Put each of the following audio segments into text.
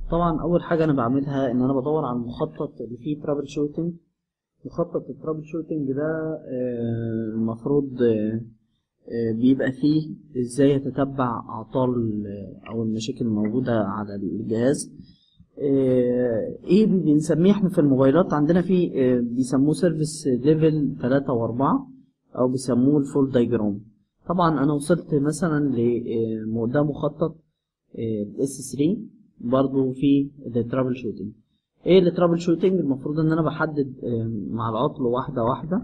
طبعا اول حاجه انا بعملها ان انا بدور على المخطط اللي فيه ترابل شوتنج مخطط الترابل شوتنج ده آه، المفروض آه، آه، بيبقى فيه ازاي يتتبع اعطال آه، او المشاكل الموجوده على الجهاز آه، ايه بنسميه احنا في الموبايلات عندنا في آه، بيسموه سيرفيس ليفل 3 و4 او بيسموه الفول دايجرام طبعا انا وصلت مثلا ل ده مخطط اس 3 برضو في الترابل شوتنج ايه الترابل شوتنج المفروض ان انا بحدد آه، مع العطل واحده واحده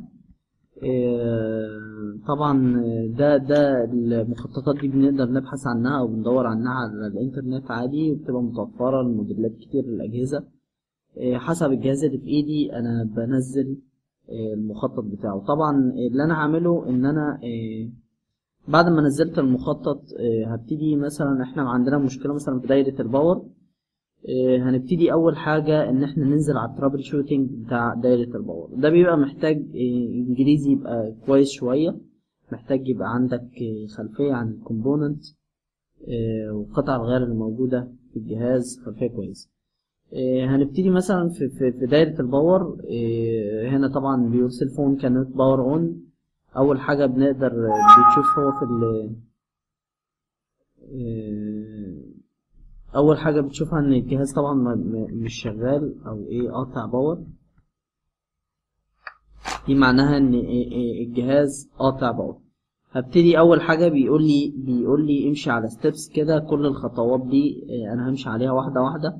آه، طبعا ده ده المخططات دي بنقدر نبحث عنها او بندور عنها على الانترنت عادي وبتبقى متوفره لموديلات كتير للاجهزه آه، حسب الجهاز اللي في ايدي انا بنزل آه، المخطط بتاعه طبعا اللي انا هعمله ان انا آه، بعد ما نزلت المخطط آه، هبتدي مثلا احنا عندنا مشكله مثلا في دايره الباور آه، هنبتدي اول حاجه ان احنا ننزل على الترابل شوتنج بتاع دايره الباور ده بيبقى محتاج آه، انجليزي يبقى كويس شويه محتاج يبقى عندك آه، خلفيه عن الكومبوننت وقطع الغيار الموجوده في الجهاز خلفيه كويسه آه، هنبتدي مثلا في في, في دايره الباور آه، هنا طبعا بيقول سيل فون كانت باور اون اول حاجه بنقدر بتشوف هو في ال آه، اول حاجه بتشوفها ان الجهاز طبعا ما- ما- مش شغال او ايه قاطع باور دي معناها ان إيه- إيه الجهاز قاطع باور هبتدي اول حاجه بيقول لي بيقول لي امشي على ستيبس كده كل الخطوات دي آه، انا همشي عليها واحده واحده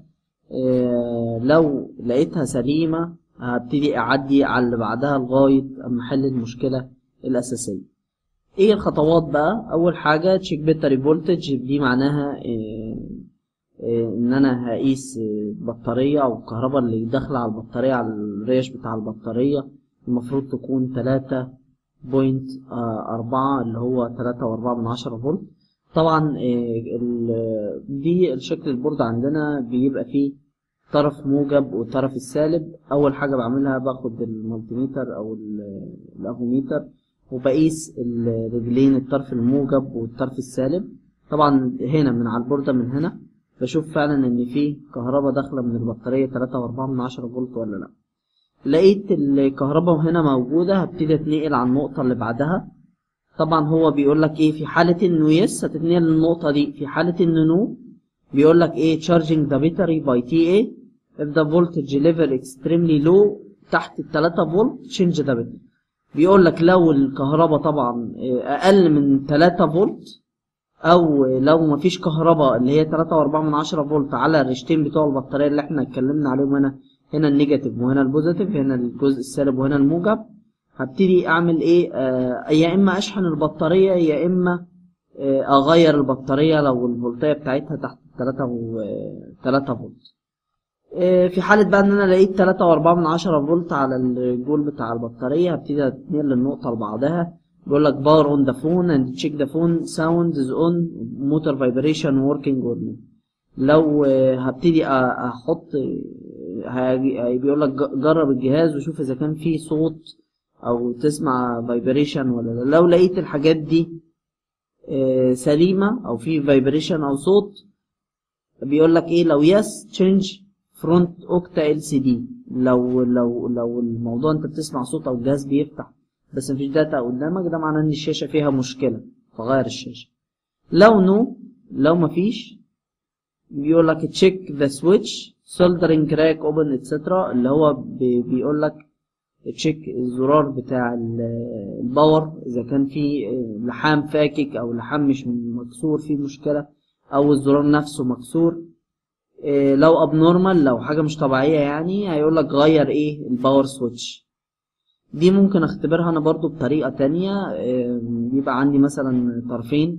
آه، لو لقيتها سليمه هبتدي اعدي على اللي بعدها لغايه اما احل المشكله الاساسيه ايه الخطوات بقى اول حاجه تشيك بيتري فولتج دي معناها آه، آه، ان انا هقيس آه، بطاريه او الكهرباء اللي داخله على البطاريه على الريش بتاع البطاريه المفروض تكون تلاتة بوينت أربعة اللي هو تلاتة وأربعة من عشرة فولت طبعا آه، ال- دي الشكل البورد عندنا بيبقى فيه طرف موجب والطرف السالب اول حاجه بعملها باخد المالتيميتر او ال- الافوميتر وبقيس الرجلين الطرف الموجب والطرف السالب طبعا هنا من على البورده من هنا بشوف فعلا ان في كهرباء داخله من البطاريه 3.4 من عشرة فولت ولا لا لقيت الكهرباء هنا موجوده هبتدي اتنقل على النقطه اللي بعدها طبعا هو بيقول لك ايه في حاله انه يس هتتنقل للنقطه دي في حاله انه نو بيقول لك ايه charging the battery by TA if the voltage level extremely low تحت ال 3 فولت change the battery بيقول لك لو الكهرباء طبعا آه، اقل من 3 فولت او لو مفيش كهرباء اللي هي 3.4 من 10 فولت على الريشتين بتوع البطاريه اللي احنا اتكلمنا عليهم هنا هنا النيجاتيف وهنا البوزيتيف هنا الجزء السالب وهنا الموجب هبتدي اعمل ايه آه يا اما اشحن البطاريه يا اما آه اغير البطاريه لو الفولتيه بتاعتها تحت 3 و 3 فولت آه، في حالة بقى ان انا لقيت تلاتة واربعة من عشرة فولت على الجول بتاع البطارية هبتدي اتنقل للنقطة اللي بعدها بيقول لك باور اون ذا فون اند تشيك ذا فون ساوند از اون موتور فايبريشن وركينج اور نو لو آه، هبتدي أ- احط آه، هاجي- بيقول لك ج- جرب الجهاز وشوف اذا كان فيه صوت او تسمع فايبريشن ولا لا لو لقيت الحاجات دي آه، سليمة او في فايبريشن او صوت بيقول لك ايه لو يس تشينج فرونت اوكتا ال سي دي لو لو لو الموضوع انت بتسمع صوت او الجهاز بيفتح بس مفيش داتا قدامك ده معناه ان الشاشه فيها مشكله فغير الشاشه لو نو لو مفيش بيقول لك تشيك ذا سويتش سولدرنج كراك اوبن اتسترا اللي هو بي- بيقول لك تشيك الزرار بتاع ال- الباور اذا كان في لحام فاكك او لحام مش مكسور فيه مشكله او الزرار نفسه مكسور إيه لو ابنورمال لو حاجه مش طبيعيه يعني هيقول لك غير ايه الباور سويتش دي ممكن اختبرها انا برضو بطريقه تانية إيه، بيبقى عندي مثلا طرفين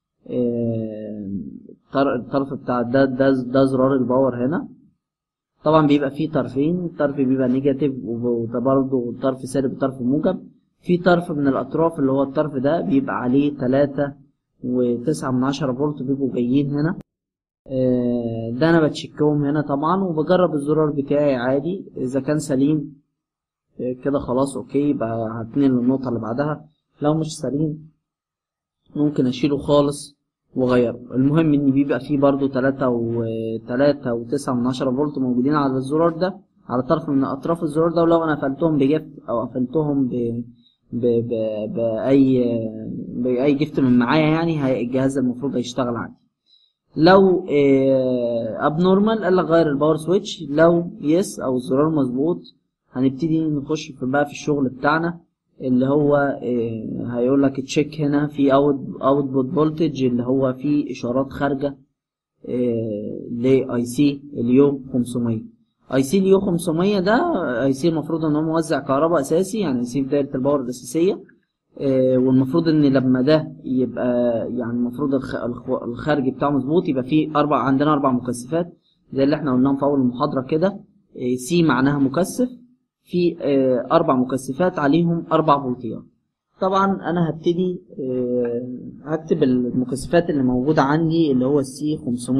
إيه، طر- الطرف بتاع ده ده ده زرار الباور هنا طبعا بيبقى فيه طرفين الطرف بيبقى نيجاتيف وده برضه طرف سالب وطرف موجب في طرف من الاطراف اللي هو الطرف ده بيبقى عليه تلاتة وتسعة من عشرة فولت بيبقوا جايين هنا آه، ده انا بتشيكهم هنا طبعا وبجرب الزرار بتاعي عادي اذا كان سليم آه، كده خلاص اوكي يبقى هتنقل للنقطة اللي بعدها لو مش سليم ممكن اشيله خالص وغيره المهم ان بيبقى فيه برضو تلاتة و تلاتة وتسعة من عشرة فولت موجودين على الزرار ده على طرف من اطراف الزرار ده ولو انا قفلتهم بجفت او قفلتهم ب ب ب باي باي جفت من معايا يعني هي- الجهاز المفروض هيشتغل عادي لو اب نورمال قال لك غير الباور سويتش لو يس او الزرار مظبوط هنبتدي نخش في بقى في الشغل بتاعنا اللي هو آه، هيقول لك تشيك هنا في اوت اوتبوت فولتج اللي هو فيه اشارات خارجه لاي سي اليو 500 اي سي اليو 500 ده اي سي المفروض ان هو موزع كهرباء اساسي يعني سي في دايره الباور الاساسيه آه، والمفروض ان لما ده يبقى يعني المفروض الخ- الخ- الخارج بتاعه مظبوط يبقى فيه اربع عندنا اربع مكثفات زي اللي احنا قلناهم في اول المحاضره كده سي معناها مكثف في آه، اربع مكثفات عليهم اربع فولتيات طبعا انا هبتدي آه، هكتب المكثفات اللي موجوده عندي اللي هو السي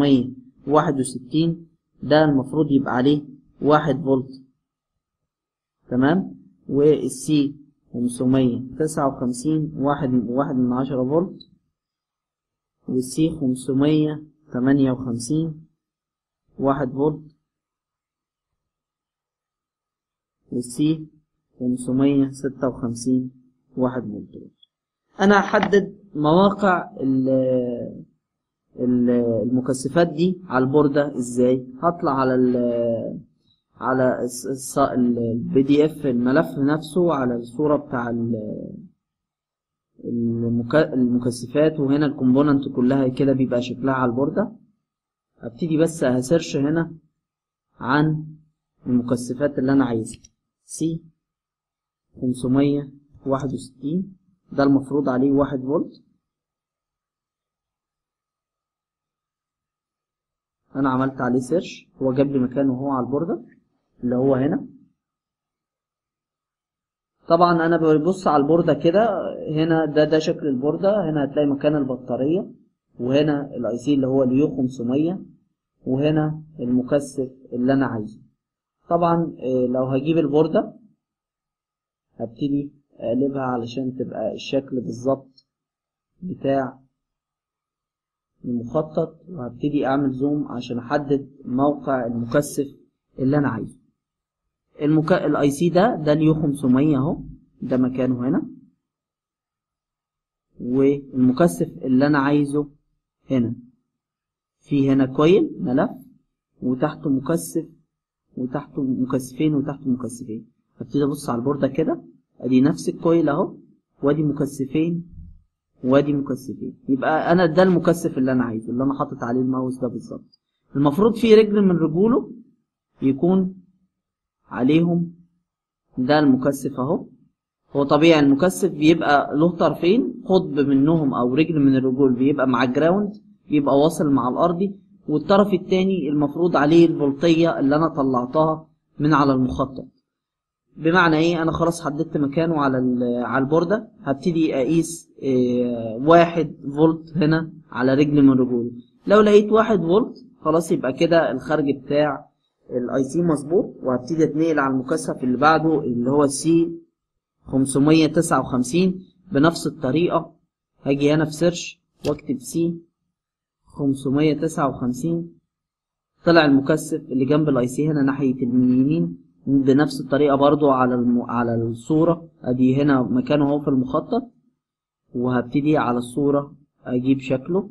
561 ده المفروض يبقى عليه واحد فولت تمام والسي 559 واحد واحد من عشرة فولت والسي 558 واحد فولت والسي 556 واحد فولت انا هحدد مواقع ال- ال- المكثفات دي على البوردة ازاي هطلع على ال على البي دي اف الملف نفسه على الصورة بتاع ال- المك- المكثفات وهنا الكومبوننت كلها كده بيبقى شكلها على البوردة هبتدي بس هسيرش هنا عن المكثفات اللي انا عايزها سي 561 ده المفروض عليه واحد فولت انا عملت عليه سيرش هو جاب لي مكانه وهو على البوردة اللي هو هنا طبعا انا ببص على البوردة كده هنا ده ده شكل البوردة هنا هتلاقي مكان البطارية وهنا الاي سي اللي هو اليو 500 وهنا المكثف اللي انا عايزه طبعا آه، لو هجيب البوردة هبتدي اقلبها علشان تبقى الشكل بالظبط بتاع المخطط وهبتدي اعمل زوم عشان احدد موقع المكثف اللي انا عايزه المك... الاي سي ده ده اليو 500 اهو ده مكانه هنا والمكثف اللي انا عايزه هنا في هنا كويل ملف وتحته مكثف وتحته مكثفين وتحته مكثفين هبتدي ابص على البوردة كده ادي نفس الكويل اهو وادي مكثفين وادي مكثفين يبقى انا ده المكثف اللي انا عايزه اللي انا حاطط عليه الماوس ده بالظبط المفروض في رجل من رجوله يكون عليهم ده المكثف اهو هو طبيعي المكثف بيبقى له طرفين قطب منهم او رجل من الرجول بيبقى مع الجراوند بيبقى واصل مع الارضي والطرف التاني المفروض عليه الفولتية اللي انا طلعتها من على المخطط بمعنى ايه انا خلاص حددت مكانه على ال- على البوردة هبتدي اقيس إيه، واحد فولت هنا على رجل من رجوله لو لقيت واحد فولت خلاص يبقى كده الخارج بتاع الاي سي مظبوط وهبتدي اتنقل على المكثف اللي بعده اللي هو السي 559 بنفس الطريقة هاجي هنا في سيرش واكتب سي 559 طلع المكثف اللي جنب الاي سي هنا ناحية اليمين بنفس الطريقة برضو على الم... على الصورة ادي هنا مكانه اهو في المخطط وهبتدي على الصورة اجيب شكله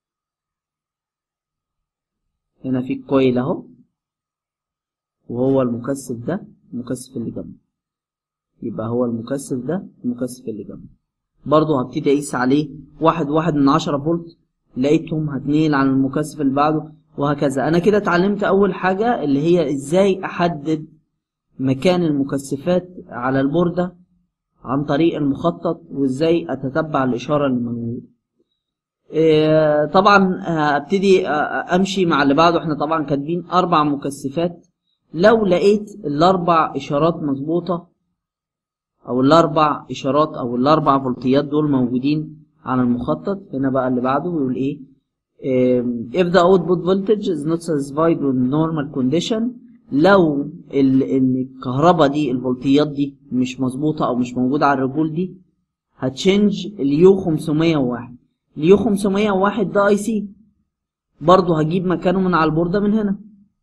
هنا في الكويل اهو وهو المكثف ده المكثف اللي جنبه يبقى هو المكثف ده المكثف اللي جنبه برضه هبتدي اقيس عليه واحد واحد من عشرة فولت لقيتهم هتنقل على المكثف اللي بعده وهكذا انا كده اتعلمت اول حاجة اللي هي ازاي احدد مكان المكثفات على البوردة عن طريق المخطط وازاي اتتبع الاشارة اللي موجودة إيه، طبعا هبتدي آه، امشي مع اللي بعده احنا طبعا كاتبين اربع مكثفات لو لقيت الاربع اشارات مظبوطة او الاربع اشارات او الاربع فولتيات دول موجودين على المخطط هنا بقى اللي بعده بيقول ايه um, if the output voltage is not satisfied with normal condition لو ال- ان الكهرباء دي الفولتيات دي مش مظبوطة او مش موجودة على الرجول دي هتشنج اليو 501 اليو 501 ده اي سي برضه هجيب مكانه من على البوردة من هنا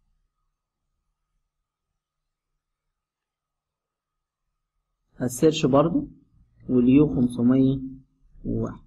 هسيرش برضه واليو 501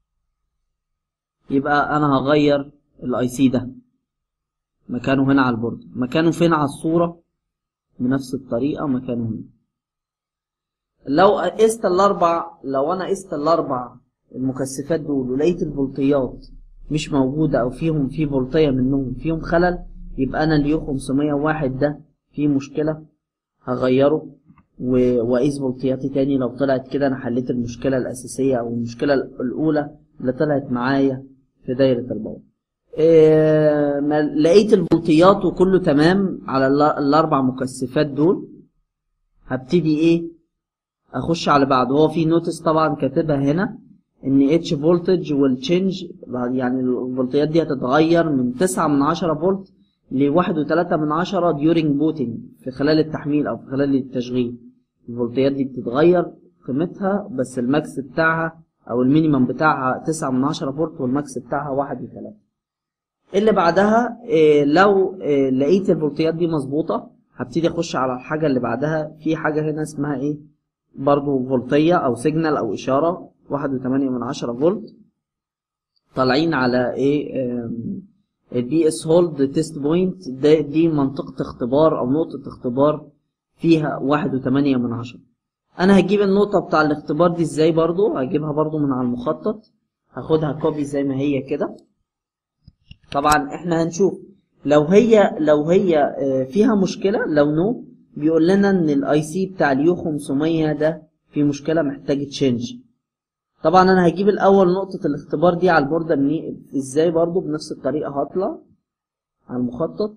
يبقى انا هغير الاي سي ده مكانه هنا على البورد مكانه فين على الصورة بنفس الطريقة مكانه هنا لو قست الاربع لو انا قست الاربع المكثفات دول ولقيت الفولتيات مش موجودة او فيهم في فولتية منهم فيهم خلل يبقى انا اليو 501 ده فيه مشكلة هغيره و- واقيس فولتياتي تاني لو طلعت كده انا حليت المشكلة الاساسية او المشكلة الاولى اللي طلعت معايا في دايرة الباور إيه ما لقيت الفولتيات وكله تمام على ال- الاربع مكثفات دول هبتدي ايه اخش على بعض هو في نوتس طبعا كاتبها هنا ان اتش فولتج والتشينج يعني الفولتيات دي هتتغير من 9 من 10 فولت ل 1.3 من 10 ديورنج بوتنج في خلال التحميل او في خلال التشغيل الفولتيات دي بتتغير قيمتها بس الماكس بتاعها او المينيمم بتاعها 9 من 10 فولت والماكس بتاعها 1 و3 اللي بعدها إيه لو إيه لقيت الفولتيات دي مظبوطه هبتدي اخش على الحاجه اللي بعدها في حاجه هنا اسمها ايه برضو فولتيه او سيجنال او اشاره واحد وتمانية من عشرة فولت طالعين على ايه البي اس هولد تيست بوينت ده دي منطقة اختبار او نقطة اختبار فيها واحد وتمانية من عشرة انا هجيب النقطة بتاع الاختبار دي ازاي برضو هجيبها برضو من على المخطط هاخدها كوبي زي ما هي كده طبعا احنا هنشوف لو هي لو هي آه، فيها مشكلة لو نو بيقول لنا ان الاي سي بتاع اليو 500 ده في مشكلة محتاج تشينج طبعا انا هجيب الاول نقطة الاختبار دي على البوردة مني ازاي برضو بنفس الطريقة هطلع على المخطط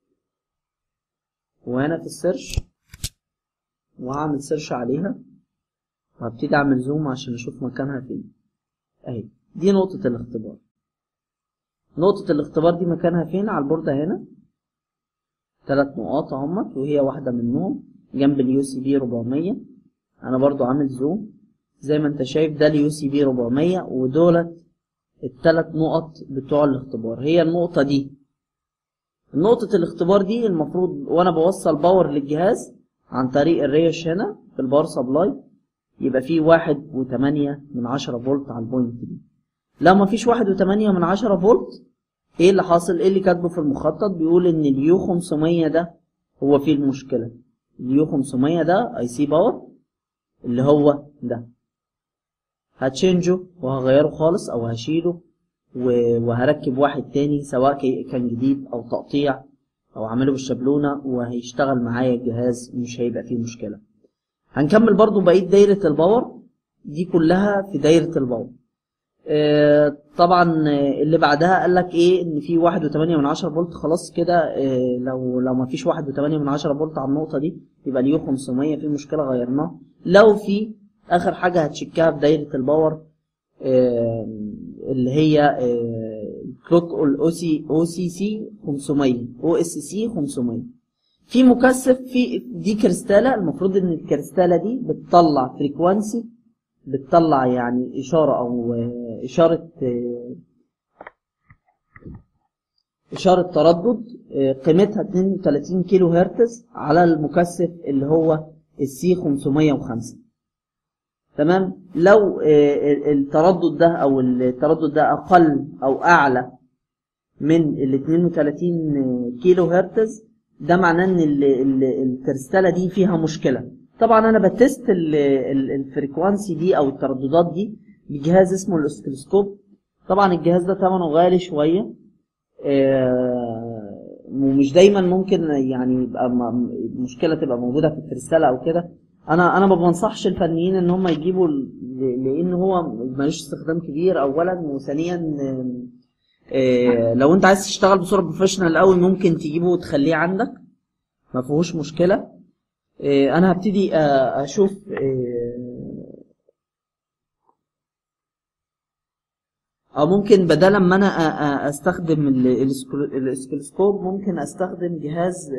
وهنا في السيرش وهعمل سيرش عليها وهبتدي اعمل زوم عشان اشوف مكانها فين اهي دي نقطة الاختبار نقطة الاختبار دي مكانها فين على البوردة هنا ثلاث نقاط اهمت وهي واحدة منهم جنب اليو سي بي 400 انا برضو عامل زوم زي ما انت شايف ده اليو سي بي 400 ودولت الثلاث نقط بتوع الاختبار هي النقطة دي نقطة الاختبار دي المفروض وانا بوصل باور للجهاز عن طريق الريش هنا في الباور سبلاي يبقى فيه واحد وتمانية من عشرة فولت على البوينت دي لو مفيش واحد وتمانية من عشرة فولت ايه اللي حاصل ايه اللي كاتبه في المخطط بيقول ان اليو 500 ده هو فيه المشكلة اليو 500 ده اي سي باور اللي هو ده هتشنجه وهغيره خالص او هشيله و- وهركب واحد تاني سواء ك- كان جديد او تقطيع او اعمله بالشابلونة وهيشتغل معايا الجهاز مش هيبقى فيه مشكلة هنكمل برضو بقية دايرة الباور دي كلها في دايرة الباور آه، طبعا آه، اللي بعدها قال لك ايه ان في واحد وتمانية من عشرة فولت خلاص كده آه، لو لو ما فيش واحد وتمانية من عشرة فولت على النقطة دي يبقى اليو 500 في مشكلة غيرناها لو في اخر حاجة هتشيكها في دايرة الباور آه، اللي هي كلوك او سي او سي سي 500 او اس سي 500 في مكثف في دي كريستالة المفروض ان الكريستالة دي بتطلع فريكوانسي بتطلع يعني إشارة أو آه، إشارة آه، إشارة تردد آه، قيمتها 32 كيلو هرتز على المكثف اللي هو السي 505 تمام لو آه، ال- التردد ده أو التردد ده أقل أو أعلى من ال 32 كيلو هرتز ده معناه ان ال- ال- الكريستالة دي فيها مشكلة طبعا انا بتست ال- ال- الفريكوانسي دي او الترددات دي بجهاز اسمه الاوسكيلوسكوب طبعا الجهاز ده ثمنه غالي شوية آه، ومش دايما ممكن يعني يبقى م- مشكلة تبقى موجودة في الكريستالة او كده انا انا ما بنصحش الفنيين ان هم يجيبوا ل- لان هو ملوش استخدام كبير اولا وثانيا آم، آه، لو انت عايز تشتغل بصوره بروفيشنال قوي ممكن تجيبه وتخليه عندك ما فيهوش مشكله آه، انا هبتدي آه، اشوف آه، او ممكن بدل ما انا أ- أ- استخدم ال- السكرو- الاسكلوسكوب ممكن استخدم جهاز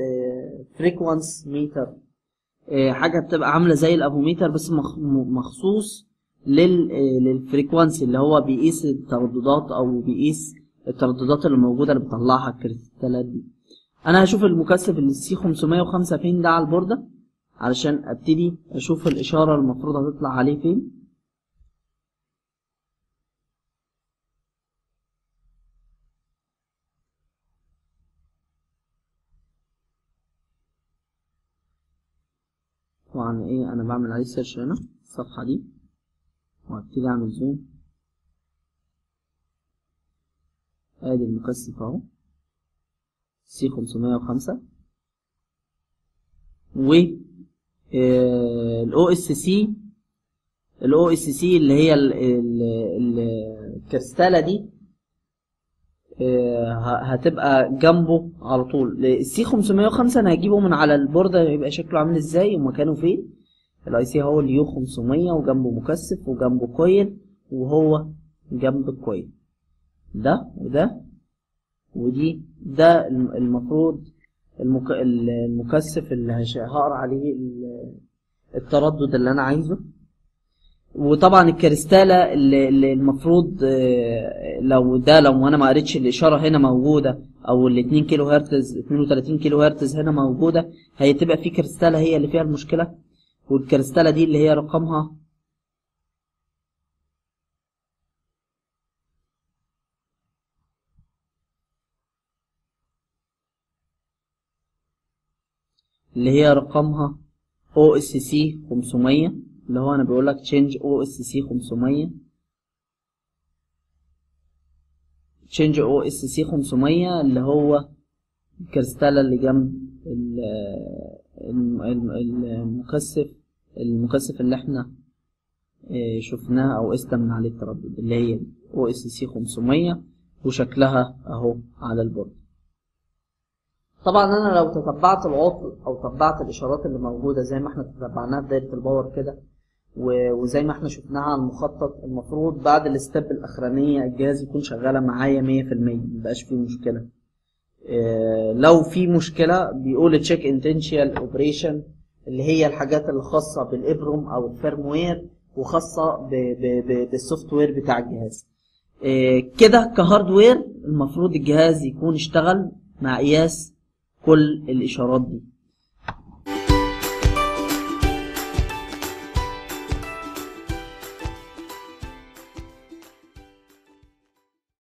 فريكوانس ميتر حاجه بتبقى عامله زي الافوميتر بس مخ- م- مخصوص لل آه، للفريكوانسي اللي هو بيقيس الترددات او بيقيس الترددات اللي موجوده اللي بتطلعها الكريستالات دي انا هشوف المكثف اللي السي 505 فين ده على البورده علشان ابتدي اشوف الاشاره المفروض هتطلع عليه فين طبعا ايه انا بعمل عليه سيرش هنا الصفحه دي وابتدي اعمل زوم ادي المكثف اهو سي 505 و الاو اس سي الاو اس سي اللي هي ال- ال- ال- الكريستاله دي آه، ه- هتبقى جنبه على طول السي 505 انا هجيبه من على البورده يبقى شكله عامل ازاي ومكانه فين الاي سي هو اليو 500 وجنبه مكثف وجنبه كويل وهو جنب الكويل ده وده ودي ده الم- المفروض المك... المكثف اللي هش- هقرا عليه ال- التردد اللي انا عايزه وطبعا الكريستالة اللي اللي المفروض آه، لو ده لو انا ما قريتش الاشاره هنا موجوده او ال 2 كيلو هرتز 32 كيلو هرتز هنا موجوده هتبقى في كريستالة هي اللي فيها المشكله والكريستالة دي اللي هي رقمها اللي هي رقمها او اس سي 500 اللي هو انا بقول لك تشينج او اس سي 500 تشينج او اس سي 500 اللي هو الكريستالة اللي جنب ال- الم- الم- المكثف المكثف اللي احنا اه، شفناه او قسنا من عليه التردد اللي هي او اس سي 500 وشكلها اهو على البورد طبعا انا لو تتبعت العطل او تتبعت الاشارات اللي موجوده زي ما احنا تتبعناها في دايره الباور كده و- وزي ما احنا شفناها على المخطط المفروض بعد الستيب الاخرانيه الجهاز يكون شغاله معايا 100% مبقاش فيه مشكله اه، لو في مشكله بيقول تشيك انتنشال اوبريشن اللي هي الحاجات اللي خاصه بالابروم او الفيرموير وخاصه ب- ب- ب- بالسوفت وير بتاع الجهاز اه، كده كهاردوير المفروض الجهاز يكون اشتغل مع قياس كل الاشارات دي